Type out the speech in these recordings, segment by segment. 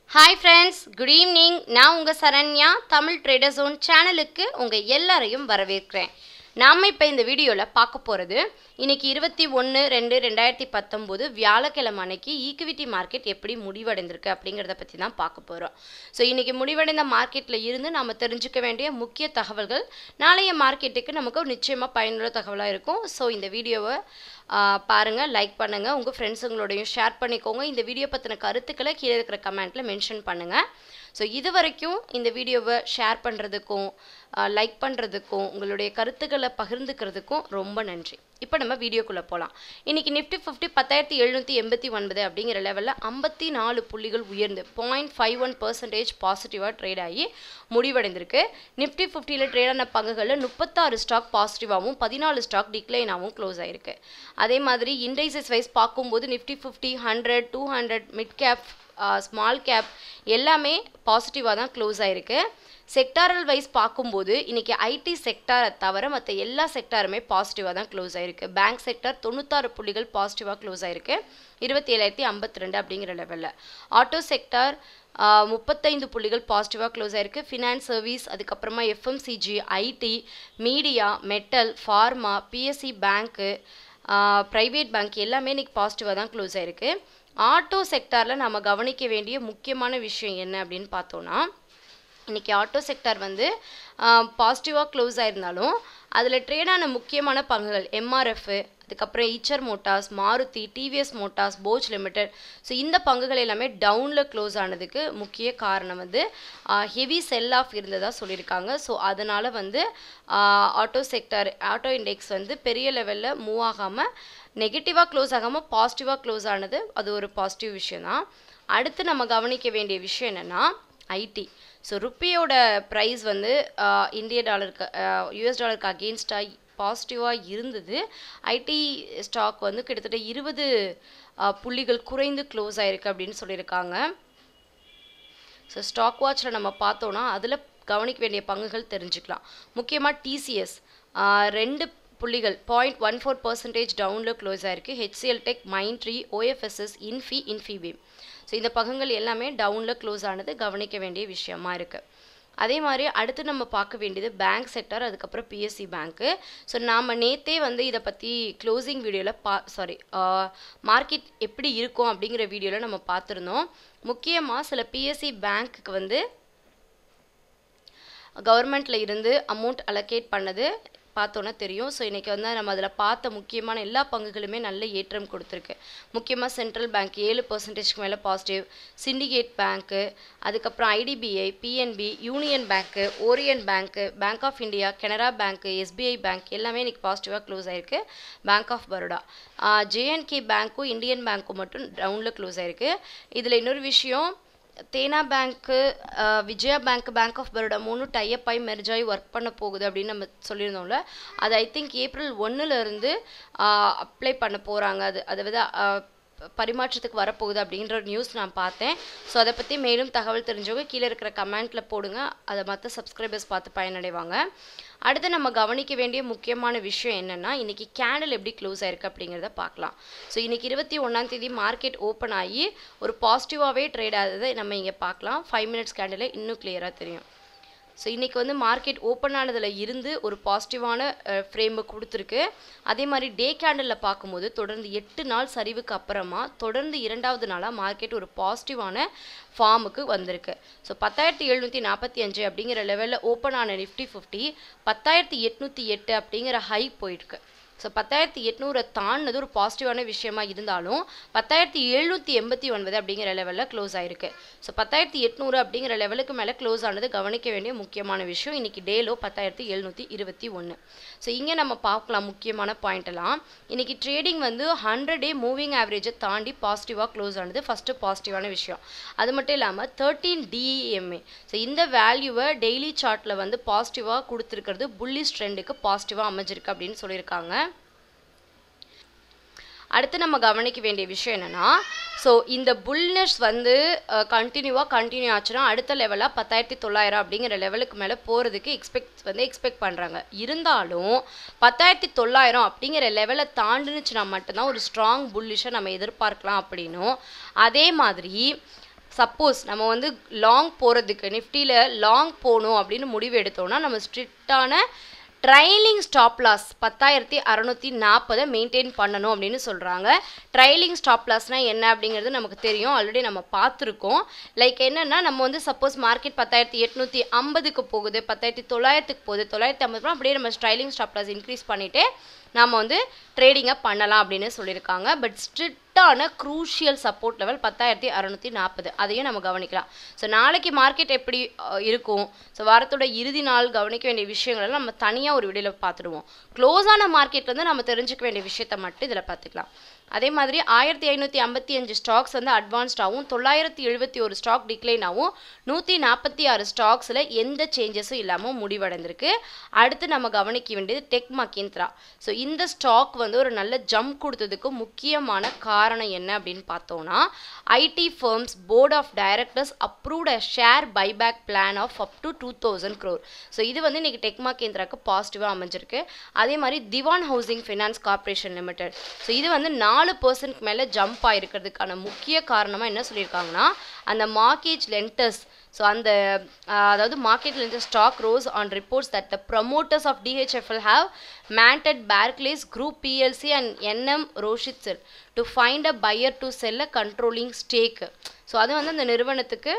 hi friends good evening நான் உங்கள் Saranya Tamil trader zone சேனலுக்கு உங்கள் எல்லாரையும் வரவேற்கிறேன் நாம் இப்போ இந்த வீடியோவில் பார்க்க போகிறது இன்னைக்கு இருபத்தி ஒன்று ரெண்டு ரெண்டாயிரத்தி பத்தொம்போது வியாழக்கிழமை அன்னைக்கு ஈக்விட்டி மார்க்கெட் எப்படி முடிவடைந்திருக்கு அப்படிங்கிறத பற்றி தான் பார்க்க போகிறோம் ஸோ இன்றைக்கி முடிவடைந்த மார்க்கெட்டில் இருந்து நம்ம தெரிஞ்சுக்க வேண்டிய முக்கிய தகவல்கள் நாளைய மார்க்கெட்டுக்கு நமக்கு நிச்சயமாக பயனுள்ள தகவலாக இருக்கும் ஸோ இந்த வீடியோவை பாருங்கள் லைக் பண்ணுங்கள் உங்கள் ஃப்ரெண்ட்ஸுங்களோடையும் ஷேர் பண்ணிக்கோங்க இந்த வீடியோ பற்றின கருத்துக்களை கீழே இருக்கிற கமெண்ட்டில் மென்ஷன் பண்ணுங்கள் ஸோ இது வரைக்கும் இந்த வீடியோவை ஷேர் பண்ணுறதுக்கும் லைக் பண்ணுறதுக்கும் உங்களுடைய கருத்துக்களை பகிர்ந்துக்கிறதுக்கும் ரொம்ப நன்றி இப்போ நம்ம வீடியோக்குள்ளே போகலாம் இன்றைக்கி நிஃப்டி ஃபிஃப்டி பத்தாயிரத்தி எழுநூற்றி எண்பத்தி ஒன்பது அப்படிங்கிற லெவலில் ஐம்பத்தி நாலு புள்ளிகள் உயர்ந்து பாயிண்ட் ஃபைவ் ஒன் பர்சன்டேஜ் பாசிட்டிவாக ட்ரேட் ஆகி முடிவடைந்திருக்கு நிஃப்டி ஃபிஃப்டியில் ட்ரேடான பங்குகளில் முப்பத்தாறு ஸ்டாக் பாசிட்டிவாகவும் பதினாலு ஸ்டாக் டிக்ளைனாகவும் க்ளோஸ் ஆயிருக்கு அதே மாதிரி இண்டைசஸ் வைஸ் பார்க்கும்போது Nifty fifty hundred two hundred mid cap small cap எல்லாமே பாசிட்டிவாக தான் க்ளோஸ் ஆயிருக்கு செக்டாரல் வைஸ் பார்க்கும்போது இன்றைக்கி ஐடி செக்டாரை தவிர மற்ற எல்லா செக்டாருமே பாசிட்டிவாக தான் க்ளோஸ் ஆயிருக்கு பேங்க் செக்டார் தொண்ணூத்தாறு புள்ளிகள் பாசிட்டிவாக க்ளோஸ் ஆயிருக்கு இருபத்தி ஏழாயிரத்தி ஐம்பத்தி ரெண்டு அப்படிங்கிற லெவலில் ஆட்டோ செக்டார் முப்பத்தைந்து புள்ளிகள் பாசிட்டிவாக க்ளோஸ் ஆயிருக்கு ஃபினான்ஸ் சர்வீஸ் அதுக்கப்புறமா FMCG IT media metal pharma PSU bank private bank எல்லாமே இன்றைக்கி பாசிட்டிவாக தான் க்ளோஸ் ஆயிருக்கு ஆட்டோ செக்டாரில் நம்ம கவனிக்க வேண்டிய முக்கியமான விஷயம் என்ன அப்படின்னு பார்த்தோன்னா இன்றைக்கி ஆட்டோ செக்டார் வந்து பாசிட்டிவாக க்ளோஸ் ஆயிருந்தாலும் அதில் ட்ரேடான முக்கியமான பங்குகள் எம்ஆர்எஃப் அதுக்கப்புறம் Eicher motors Maruti TVS motors Bosch limited so இந்த பங்குகள் எல்லாமே டவுனில் க்ளோஸ் ஆனதுக்கு முக்கிய காரணம் வந்து ஹெவி செல் ஆஃப் இருந்ததாக சொல்லியிருக்காங்க ஸோ அதனால் வந்து ஆட்டோ செக்டார் ஆட்டோ இண்டெக்ஸ் வந்து பெரிய லெவலில் மூவ் ஆகாமல் நெகட்டிவாக க்ளோஸ் ஆகாமல் பாசிட்டிவாக க்ளோஸ் ஆனது அது ஒரு பாசிட்டிவ் விஷயம் தான் அடுத்து நம்ம கவனிக்க வேண்டிய விஷயம் என்னென்னா ஐடி ஸோ ருப்பியோட ப்ரைஸ் வந்து இந்திய டாலருக்கு யூஎஸ் டாலருக்கு அகெயின்ஸ்டாக பாசிட்டிவாக இருந்தது ஐடி ஸ்டாக் வந்து கிட்டத்தட்ட இருபது புள்ளிகள் குறைந்து க்ளோஸ் ஆயிருக்கு அப்படின்னு சொல்லியிருக்காங்க ஸோ ஸ்டாக் வாட்சில் நம்ம பார்த்தோன்னா அதில் கவனிக்க வேண்டிய பங்குகள் தெரிஞ்சுக்கலாம் முக்கியமாக டிசிஎஸ் ரெண்டு புள்ளிகள் பாயிண்ட் ஒன் ஃபோர் பர்சன்டேஜ் டவுனில் க்ளோஸ் ஆயிருக்கு HCL tech Mindtree OFSS Infy Infibeam so இந்த பக்கங்கள் எல்லாமே டவுனில் க்ளோஸ் ஆனது கவனிக்க வேண்டிய விஷயமா இருக்குது அதே மாதிரி அடுத்து நம்ம பார்க்க வேண்டியது பேங்க் செக்டர் அதுக்கப்புறம் பிஎஸ்சி பேங்க்கு ஸோ நாம் நேற்றே வந்து இதை பற்றி க்ளோசிங் வீடியோவில் பா சாரி மார்க்கெட் எப்படி இருக்கும் அப்படிங்கிற வீடியோவில் நம்ம பார்த்துருந்தோம் முக்கியமாக சில பிஎஸ்சி பேங்க்குக்கு வந்து கவர்மெண்ட்டில் இருந்து அமௌண்ட் அலோகேட் பண்ணது பார்த்தோன்னா தெரியும் ஸோ இன்றைக்கி வந்து நம்ம அதில் பார்த்த முக்கியமான எல்லா பங்குகளுமே நல்ல ஏற்றம் கொடுத்துருக்கு முக்கியமாக சென்ட்ரல் பேங்க் ஏழு பர்சன்டேஜ்க்கு மேலே பாசிட்டிவ் சிண்டிகேட் பேங்க்கு அதுக்கப்புறம் IDBI PNB union bank oriental bank bank of India Canara bank SBI bank எல்லாமே இன்றைக்கி பாசிட்டிவாக க்ளோஸ் ஆயிருக்கு பேங்க் ஆஃப் பரோடா ஜேஎன்கே பேங்க்கும் இந்தியன் பேங்க்கும் மட்டும் டவுனில் க்ளோஸ் ஆயிருக்கு இதில் இன்னொரு விஷயம் Dena bank Vijaya bank bank of Baroda மூணு டைப் ஆகி மெர்ஜாகி ஒர்க் பண்ண போகுது அப்படின்னு நம்ம சொல்லியிருந்தோம்ல அது ஐ திங்க் ஏப்ரல் ஒன்றுலேருந்து அப்ளை பண்ண போகிறாங்க அது அதை வந்து பரிமாற்றத்துக்கு வரப்போகுது அப்படின்ற ஒரு நியூஸ் நான் பார்த்தேன் ஸோ அதை பற்றி மேலும் தகவல் தெரிஞ்சவங்க கீழே இருக்கிற கமெண்ட்டில் போடுங்க அதை மற்ற சப்ஸ்கிரைபர்ஸ் பார்த்து பயனடைவாங்க அடுத்து நம்ம கவனிக்க வேண்டிய முக்கியமான விஷயம் என்னென்னா இன்றைக்கி கேண்டில் எப்படி க்ளோஸ் ஆயிருக்கு அப்படிங்கிறத பார்க்கலாம் ஸோ இன்றைக்கி இருபத்தி ஒன்றாந்தேதி மார்க்கெட் ஓப்பன் ஆகி ஒரு பாசிட்டிவாகவே ட்ரேட் ஆகுது நம்ம இங்கே பார்க்கலாம் ஃபைவ் மினிட்ஸ் கேண்டில் இன்னும் கிளியராக தெரியும் ஸோ இன்றைக்கி வந்து மார்க்கெட் ஓப்பன் ஆனதில் இருந்து ஒரு பாசிட்டிவான ஃப்ரேமை கொடுத்துருக்கு அதே மாதிரி டே கேண்டலில் பார்க்கும்போது தொடர்ந்து எட்டு நாள் சரிவுக்கு அப்புறமா தொடர்ந்து இரண்டாவது நாளாக மார்க்கெட் ஒரு பாசிட்டிவான ஃபார்முக்கு வந்திருக்கு ஸோ பத்தாயிரத்தி எழுநூற்றி நாற்பத்தி அஞ்சு அப்படிங்கிற லெவலில் ஓப்பன் ஆன நிஃப்டி ஃபிஃப்டி பத்தாயிரத்தி எட்நூற்றி எட்டு அப்படிங்கிற ஹை போயிருக்கு ஸோ பத்தாயிரத்தி எட்நூறை தாண்டினது ஒரு பாசிட்டிவான விஷயமா இருந்தாலும் பத்தாயிரத்தி எழுநூற்றி எண்பத்தி ஒன்பது அப்படிங்கிற லெவலில் க்ளோஸ் ஆயிருக்கு ஸோ பத்தாயிரத்தி எட்நூறு அப்படிங்கிற லெவலுக்கு மேலே க்ளோஸ் ஆனது கவனிக்க வேண்டிய முக்கியமான விஷயம் இன்றைக்கி டேலோ பத்தாயிரத்தி எழுநூற்றி இருபத்தி ஒன்று ஸோ இங்கே நம்ம பார்க்கலாம் முக்கியமான பாயிண்ட் எல்லாம் இன்றைக்கி ட்ரேடிங் வந்து ஹண்ட்ரட் டே மூவிங் ஆவரேஜை தாண்டி பாசிட்டிவாக க்ளோஸ் ஆனது ஃபஸ்ட்டு பாசிட்டிவான விஷயம் அது மட்டும் இல்லாமல் தேர்ட்டீன் டிஎம்ஏ ஸோ இந்த வேல்யூவை டெய்லி சார்ட்டில் வந்து பாசிட்டிவாக கொடுத்துருக்கிறது புல்லிஸ் ட்ரெண்டுக்கு பாசிட்டிவாக அமைஞ்சிருக்கு அப்படின்னு சொல்லியிருக்காங்க அடுத்து நம்ம கவனிக்க வேண்டிய விஷயம் என்னென்னா ஸோ இந்த புல்னஸ் வந்து கண்டினியூவாக கண்டினியூ ஆச்சுன்னா அடுத்த லெவலாக பத்தாயிரத்தி தொள்ளாயிரம் அப்படிங்கிற லெவலுக்கு மேலே போகிறதுக்கு எக்ஸ்பெக்ட் வந்து எக்ஸ்பெக்ட் பண்ணுறாங்க இருந்தாலும் பத்தாயிரத்தி தொள்ளாயிரம் அப்படிங்கிற லெவலை தாண்டுனுச்சுன்னா மட்டும்தான் ஒரு ஸ்ட்ராங் புல்லிஷை நம்ம எதிர்பார்க்கலாம் அப்படின்னும் அதே மாதிரி சப்போஸ் நம்ம வந்து லாங் போகிறதுக்கு நிஃப்டியில் லாங் போகணும் அப்படின்னு முடிவு எடுத்தோம்னா நம்ம ஸ்ட்ரிக்டான ட்ரைலிங் ஸ்டாப் லாஸ் பத்தாயிரத்தி அறநூற்றி நாற்பதை மெயின்டைன் பண்ணணும் அப்படின்னு சொல்கிறாங்க ட்ரைலிங் ஸ்டாப் லாஸ்னால் என்ன அப்படிங்கிறது நமக்கு தெரியும் ஆல்ரெடி நம்ம பார்த்துருக்கோம் லைக் என்னென்னா நம்ம வந்து சப்போஸ் மார்க்கெட் பத்தாயிரத்தி எட்நூற்றி ஐம்பதுக்கு போகுது பத்தாயிரத்தி தொள்ளாயிரத்துக்கு போகுது தொள்ளாயிரத்தி ஐம்பது அப்படியே நம்ம ட்ரைலிங் ஸ்டாப் லாஸ் இன்க்ரீஸ் பண்ணிவிட்டு நாம் வந்து ட்ரேடிங்கை பண்ணலாம் அப்படின்னு சொல்லியிருக்காங்க பட் ஸ்ட்ரிக்டான க்ரூஷியல் சப்போர்ட் லெவல் பத்தாயிரத்தி அறநூற்றி நாற்பது அதையும் நம்ம கவனிக்கலாம் ஸோ நாளைக்கு மார்க்கெட் எப்படி அஹ், இருக்கும் ஸோ வாரத்தோட இறுதி நாள் கவனிக்க வேண்டிய விஷயங்களெல்லாம் நம்ம தனியாக ஒரு வீடியோவில் பார்த்துடுவோம் க்ளோஸ் ஆன மார்க்கெட்லேருந்து நம்ம தெரிஞ்சுக்க வேண்டிய விஷயத்தை மட்டும் இதில் பார்த்துக்கலாம் அதே மாதிரி ஆயிரத்தி ஐநூற்றி ஐம்பத்தி அஞ்சு ஸ்டாக்ஸ் வந்து அட்வான்ஸ்டாகவும் தொள்ளாயிரத்தி எழுபத்தி ஒரு ஸ்டாக் டிக்ளைன் ஆகும் நூற்றி நாற்பத்தி ஆறு ஸ்டாக்ஸில் எந்த சேஞ்சஸும் இல்லாமல் முடிவடைந்திருக்கு அடுத்து நம்ம கவனிக்க வேண்டியது டெக் மக்கிந்திரா ஸோ இந்த ஸ்டாக் வந்து ஒரு நல்ல ஜம்ப் கொடுத்ததுக்கு முக்கியமான காரணம் என்ன அப்படின்னு பார்த்தோம்னா IT firms board of directors approved a share buyback plan of up to two thousand crore so இது வந்து இன்னைக்கு டெக் மகேந்திராக்கு பாசிட்டிவாக அமைஞ்சிருக்கு அதே மாதிரி Dewan housing finance corporation limited so இது வந்து நாலு பர்சன்ட்க்கு மேலே ஜம்ப் ஆகிருக்கிறதுக்கான முக்கிய காரணமாக என்ன சொல்லியிருக்காங்கன்னா அந்த மார்க்கேஜ் லென்டர்ஸ் ஸோ அந்த ஆஹ், அதாவது market lender stock rose on reports that the promoters of DHFL have mandated Barclays group PLC and NM Rothschild to find a buyer to sell a controlling stake so அது வந்து அந்த நிறுவனத்துக்கு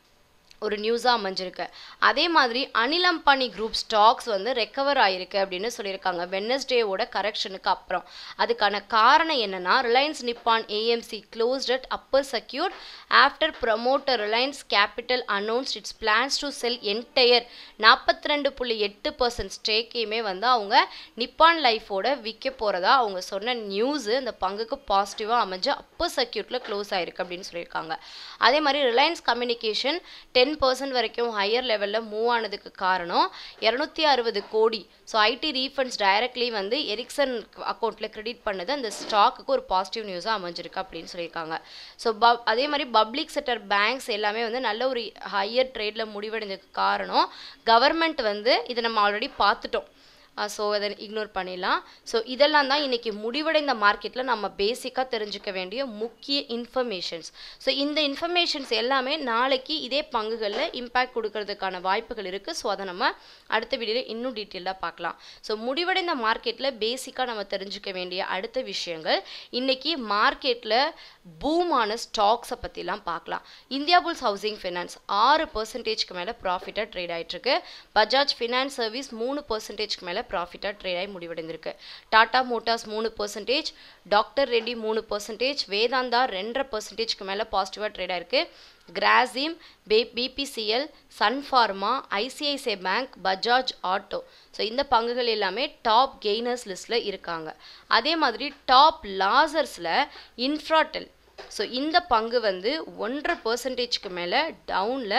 ஒரு நியூஸாக அமைஞ்சிருக்கு அதே மாதிரி அனில் அம்பானி குரூப் ஸ்டாக்ஸ் வந்து ரெக்கவர் ஆயிருக்கு அப்படின்னு சொல்லியிருக்காங்க வெனஸ்டேவோட கரெக்ஷனுக்கு அப்புறம் அதுக்கான காரணம் என்னன்னா Reliance Nippon AMC closed at upper secured after promoter Reliance Capital announced it's plans to sell entire நாற்பத்தி ரெண்டு புள்ளி எட்டு பர்சன்ட் ஸ்டேக்கையுமே வந்து அவங்க நிப்பான் லைஃபோட விற்க போகிறதா அவங்க சொன்ன நியூஸு அந்த பங்குக்கு பாசிட்டிவாக அமைஞ்சு அப்பர் சர்க்கியூட்டில் க்ளோஸ் ஆயிருக்கு அப்படின்னு சொல்லியிருக்காங்க அதே மாதிரி ரிலையன்ஸ் கம்யூனிகேஷன் டென் பர்சன்ட் வரைக்கும் ஹையர் லெவலில் மூவ் ஆனதுக்கு காரணம் இரநூத்தி அறுபது கோடி ஸோ ஐடி ரீஃபண்ட்ஸ் டைரக்ட்லி வந்து எரிக்சன் அக்கௌண்ட்டில் கிரெடிட் பண்ணது அந்த ஸ்டாக்குக்கு ஒரு பாசிட்டிவ் நியூஸாக அமைஞ்சிருக்கு அப்படின்னு சொல்லியிருக்காங்க ஸோ பப் அதே மாதிரி பப்ளிக் செக்டர் பேங்க்ஸ் எல்லாமே வந்து நல்ல ஒரு ஹையர் ட்ரேடில் முடிவடைந்ததுக்கு காரணம் கவர்மெண்ட் வந்து இதை நம்ம ஆல்ரெடி பார்த்துட்டோம் ஸோ அதை இக்னோர் பண்ணிடலாம் ஸோ இதெல்லாம் தான் இன்றைக்கி முடிவடைந்த மார்க்கெட்டில் நம்ம பேசிக்காக தெரிஞ்சுக்க வேண்டிய முக்கிய இன்ஃபர்மேஷன்ஸ் ஸோ இந்த இன்ஃபர்மேஷன்ஸ் எல்லாமே நாளைக்கு இதே பங்குகளில் இம்பேக்ட் கொடுக்கறதுக்கான வாய்ப்புகள் இருக்குது ஸோ அதை நம்ம அடுத்த வீடியோவில் இன்னும் டீட்டெயிலாக பார்க்கலாம் ஸோ முடிவடைந்த மார்க்கெட்டில் பேசிக்காக நம்ம தெரிஞ்சுக்க வேண்டிய அடுத்த விஷயங்கள் இன்றைக்கி மார்க்கெட்டில் பூமான ஸ்டாக்ஸை பற்றிலாம் பார்க்கலாம் இந்தியா புல்ஸ் ஹவுசிங் ஃபைனான்ஸ் ஆறு பர்சன்டேஜ்க்கு மேலே ப்ராஃபிட்டாக ட்ரேட் ஆயிட்டிருக்கு பஜாஜ் ஃபினான்ஸ் சர்வீஸ் மூணு பர்சன்டேஜ்க்கு மேலே ப்ராஃபிட்டாக ட்ரேட் ஆகி முடிவடைந்திருக்கு டாடா மோட்டார்ஸ் மூணு பர்சன்டேஜ் டாக்டர் ரெட்டி மூணு பர்சன்டேஜ் வேதாந்தா ரெண்டரை பர்சன்டேஜ்க்கு மேலே பாசிட்டிவாக ட்ரேட் ஆயிருக்கு கிராசிம் பே BPCL Sun Pharma ICICI bank Bajaj auto so இந்த பங்குகள் எல்லாமே டாப் கெய்னர்ஸ் லிஸ்ட்டில் இருக்காங்க அதே மாதிரி டாப் லாசர்ஸில் இன்ஃப்ராடெல் ஸோ இந்த பங்கு வந்து ஒன்றரை பர்சன்டேஜ்க்கு மேலே டவுனில்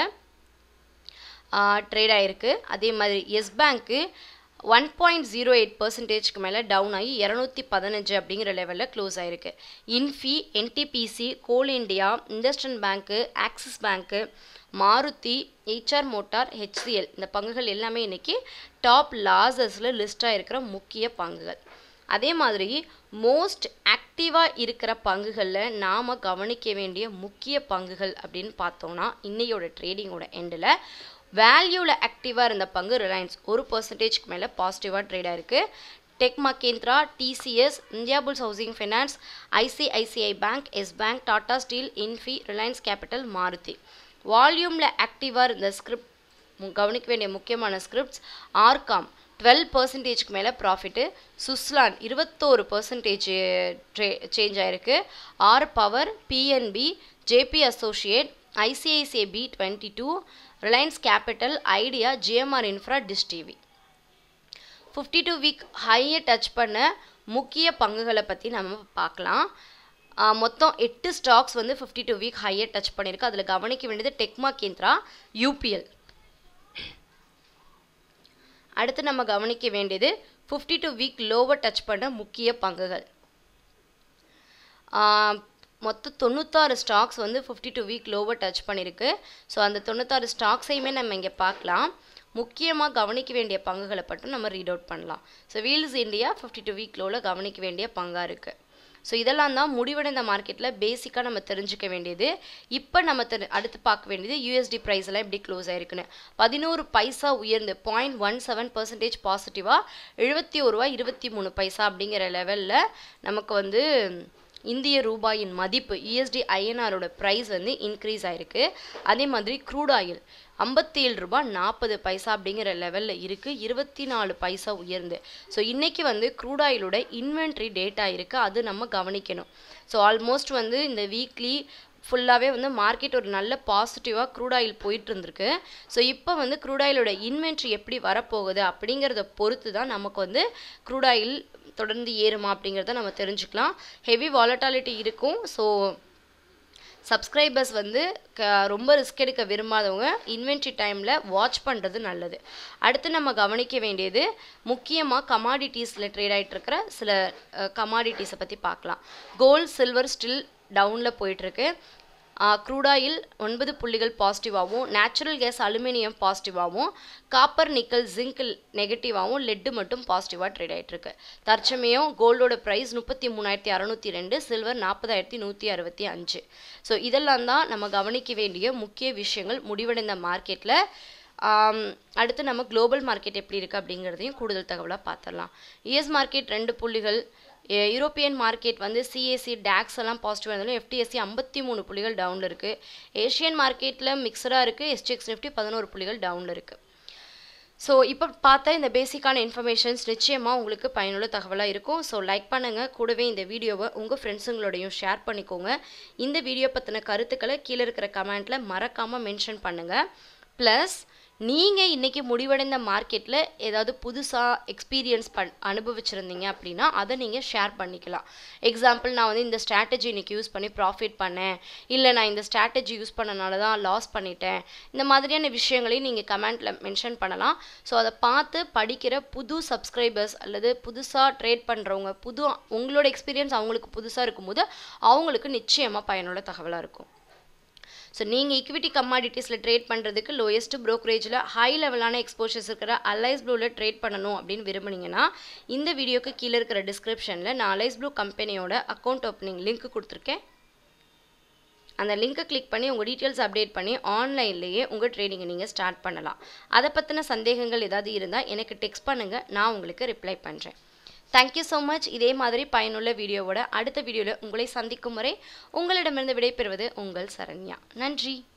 ட்ரேட் ஆயிருக்கு அதே மாதிரி Yes bank one point zero eight பர்சன்டேஜ்க்கு மேலே டவுன் ஆகி இரநூத்தி பதினஞ்சு அப்படிங்கிற லெவலில் க்ளோஸ் ஆயிருக்கு Infy NTPC Coal India IndusInd bank Axis bank Maruti HR motor HCL இந்த பங்குகள் எல்லாமே இன்னைக்கு டாப் லாசஸில் லிஸ்ட் ஆகிருக்கிற முக்கிய பங்குகள் அதே மாதிரி மோஸ்ட் ஆக்டிவாக இருக்கிற பங்குகளில் நாம் கவனிக்க வேண்டிய முக்கிய பங்குகள் அப்படின்னு பார்த்தோம்னா இன்னையோட ட்ரேடிங்கோட எண்டில் வேல்யூவில் ஆக்டிவாக இருந்த பங்கு ரிலையன்ஸ் ஒரு பர்சன்டேஜ்க்கு மேலே பாசிட்டிவாக ட்ரேட் ஆயிருக்கு tech Mahindra TCS Indiabulls housing finance ICICI bank Yes bank Tata steel Infy Reliance Capital Maruti வால்யூமில் ஆக்டிவாக இருந்த ஸ்கிரிப்ட் கவனிக்க வேண்டிய முக்கியமான ஸ்கிரிப்ட்ஸ் ஆர்காம் டுவெல் பர்சன்டேஜ்க்கு மேலே ப்ராஃபிட்டு சுஸ்லான் இருபத்தோரு பர்சன்டேஜ் ட்ரே சேஞ்ச் ஆயிருக்கு R power PNB JP associate ICICI B twenty two Reliance Capital Idea GMR infra Dish TV fifty two week ஹையை டச் பண்ண முக்கிய பங்குகளை பற்றி நம்ம பார்க்கலாம் ஆஹ் மொத்தம் எட்டு ஸ்டாக்ஸ் வந்து ஃபிஃப்டி டூ வீக் ஹையை டச் பண்ணியிருக்கு அதில் கவனிக்க வேண்டியது டெக்மா கேந்திரா யூபிஎல் அடுத்து நம்ம கவனிக்க வேண்டியது ஃபிஃப்டி டூ வீக் லோவை டச் பண்ண முக்கிய பங்குகள் ஆஹ் மொத்தம் தொண்ணூத்தாறு ஸ்டாக்ஸ் வந்து ஃபிஃப்டி டூ வீக் லோவை டச் பண்ணியிருக்கு ஸோ அந்த தொண்ணூத்தாறு ஸ்டாக்ஸையுமே நம்ம இங்கே பார்க்கலாம் முக்கியமாக கவனிக்க வேண்டிய பங்குகளை மட்டும் நம்ம ரீட் அவுட் பண்ணலாம் so Wheels India fifty two week லோவில் கவனிக்க வேண்டிய பங்காக இருக்குது ஸோ இதெல்லாம் தான் முடிவடைந்த மார்க்கெட்டில் பேசிக்காக நம்ம தெரிஞ்சுக்க வேண்டியது இப்போ நம்ம தெரி அடுத்து பார்க்க வேண்டியது யூஎஸ்டி ப்ரைஸ் எல்லாம் எப்படி க்ளோஸ் ஆயிருக்குன்னு பதினோரு பைசா உயர்ந்து பாயிண்ட் ஒன் செவன் பர்சன்டேஜ் பாசிட்டிவாக எழுபத்தி ஒரு ரூபா இருபத்தி மூணு பைசா அப்படிங்கிற லெவலில் நமக்கு வந்து இந்திய ரூபாயின் மதிப்பு யூஎஸ்டி ஐஎன்ஆரோட ப்ரைஸ் வந்து இன்க்ரீஸ் ஆயிருக்கு அதே மாதிரி க்ரூட் ஆயில் ஐம்பத்தேழு ரூபாய் நாற்பது பைசா அப்படிங்கிற லெவலில் இருக்குது இருபத்தி நாலு பைசா உயர்ந்து ஸோ இன்றைக்கி வந்து க்ரூட் ஆயிலோட இன்வென்ட்ரி டேட்டா இருக்குது அது நம்ம கவனிக்கணும் ஸோ ஆல்மோஸ்ட் வந்து இந்த வீக்லி ஃபுல்லாகவே வந்து மார்க்கெட் ஒரு நல்ல பாசிட்டிவாக க்ரூட் ஆயில் போயிட்டு இருந்திருக்கு ஸோ இப்போ வந்து க்ரூட் ஆயிலோட இன்வென்ட்ரி எப்படி வரப்போகுது அப்படிங்கிறத பொறுத்து தான் நமக்கு வந்து க்ரூட் ஆயில் தொடர்ந்து ஏறுமா அப்படிங்கிறத நம்ம தெரிஞ்சுக்கலாம் ஹெவி வாலட்டாலிட்டி இருக்கும் ஸோ சப்ஸ்கிரைபர்ஸ் வந்து க ரொம்ப ரிஸ்க் எடுக்க விரும்பாதவங்க இன்வென்ட்ரி டைமில் வாட்ச் பண்ணுறது நல்லது அடுத்து நம்ம கவனிக்க வேண்டியது முக்கியமாக கமாடிட்டிஸில் ட்ரேட் ஆகிட்டு இருக்கிற சில கமாடிட்டிஸை பற்றி பார்க்கலாம் கோல்ட் சில்வர் ஸ்டில் டவுனில் போயிட்டுருக்கு க்ரூட் ஆயில் ஒன்பது புள்ளிகள் பாசிட்டிவாகவும் நேச்சுரல் கேஸ் அலுமினியம் பாசிட்டிவாகவும் காப்பர் நிக்கல் ஜிங்க் நெகட்டிவாகவும் லெட்டு மட்டும் பாசிட்டிவாக ட்ரேட் ஆகிட்டுருக்கு தற்சமயம் கோல்டோட ப்ரைஸ் முப்பத்தி மூணாயிரத்தி அறநூற்றி ரெண்டு சில்வர் நாற்பதாயிரத்தி நூற்றி அறுபத்தி அஞ்சு ஸோ இதெல்லாம் தான் நம்ம கவனிக்க வேண்டிய முக்கிய விஷயங்கள் முடிவடைந்த மார்க்கெட்டில் அடுத்து நம்ம குளோபல் மார்க்கெட் எப்படி இருக்குது அப்படிங்கிறதையும் கூடுதல் தகவலாக பார்த்துடலாம் யுஎஸ் மார்க்கெட் ரெண்டு புள்ளிகள் யூரோப்பியன் மார்க்கெட் வந்து சிஎஸ்சி டேக்ஸ் எல்லாம் பாசிட்டிவாக இருந்தாலும் எஃப்டிஎஸ்சி ஐம்பத்தி மூணு புள்ளிகள் டவுனில் இருக்குது ஏஷியன் மார்க்கெட்டில் மிக்சராக இருக்குது எஸ்டிஎக்ஸ் நிஃப்டி பதினோரு புள்ளிகள் டவுனில் இருக்குது ஸோ இப்போ பார்த்தா இந்த பேசிக்கான இன்ஃபர்மேஷன்ஸ் நிச்சயமாக உங்களுக்கு பயனுள்ள தகவலாக இருக்கும் ஸோ லைக் பண்ணுங்கள் கூடவே இந்த வீடியோவை உங்கள் ஃப்ரெண்ட்ஸுங்களோடையும் ஷேர் பண்ணிக்கோங்க இந்த வீடியோ பற்றின கருத்துக்களை கீழே இருக்கிற கமெண்ட்டில் மறக்காமல் மென்ஷன் பண்ணுங்கள் ப்ளஸ் நீங்கள் இன்றைக்கி முடிவடைந்த மார்க்கெட்டில் ஏதாவது புதுசாக எக்ஸ்பீரியன்ஸ் பண் அனுபவிச்சிருந்தீங்க அப்படின்னா அதை நீங்கள் ஷேர் பண்ணிக்கலாம் எக்ஸாம்பிள் நான் வந்து இந்த ஸ்ட்ராட்டஜி இன்றைக்கி யூஸ் பண்ணி ப்ராஃபிட் பண்ணேன் இல்லை நான் இந்த ஸ்ட்ராட்டஜி யூஸ் பண்ணனால தான் லாஸ் பண்ணிட்டேன் இந்த மாதிரியான விஷயங்களையும் நீங்கள் கமெண்ட்டில் மென்ஷன் பண்ணலாம் ஸோ அதை பார்த்து படிக்கிற புது சப்ஸ்கிரைபர்ஸ் அல்லது புதுசாக ட்ரேட் பண்ணுறவங்க புது உங்களோட எக்ஸ்பீரியன்ஸ் அவங்களுக்கு புதுசாக இருக்கும்போது அவங்களுக்கு நிச்சயமாக பயனுள்ள தகவலாக இருக்கும் ஸோ நீங்கள் ஈக்விட்டி கமாடிட்டிஸில் ட்ரேட் பண்ணுறதுக்கு லோயஸ்ட் ப்ரோக்கரேஜில் ஹை லெவலான எக்ஸ்போஷர்ஸ் இருக்கிற அலைஸ் ப்ளூவில் ட்ரேட் பண்ணணும் அப்படின்னு விரும்புனீங்கன்னா இந்த வீடியோக்கு கீழே இருக்கிற டிஸ்கிரிப்ஷனில் நான் அலைஸ் ப்ளூ கம்பெனியோட அக்கௌண்ட் ஓப்பனிங் லிங்க் கொடுத்துருக்கேன் அந்த லிங்க்கை கிளிக் பண்ணி உங்கள் டீட்டெயில்ஸ் அப்டேட் பண்ணி ஆன்லைன்லேயே உங்கள் ட்ரேடிங்கை நீங்கள் ஸ்டார்ட் பண்ணலாம் அதை பற்றின சந்தேகங்கள் ஏதாவது இருந்தால் எனக்கு டெக்ஸ்ட் பண்ணுங்கள் நான் உங்களுக்கு ரிப்ளை பண்ணுறேன் தேங்க்யூ ஸோ மச் இதே மாதிரி பயனுள்ள வீடியோவோட அடுத்த வீடியோவில் உங்களை சந்திக்கும் வரை உங்களிடமிருந்து விடைபெறுவது உங்கள் சரண்யா நன்றி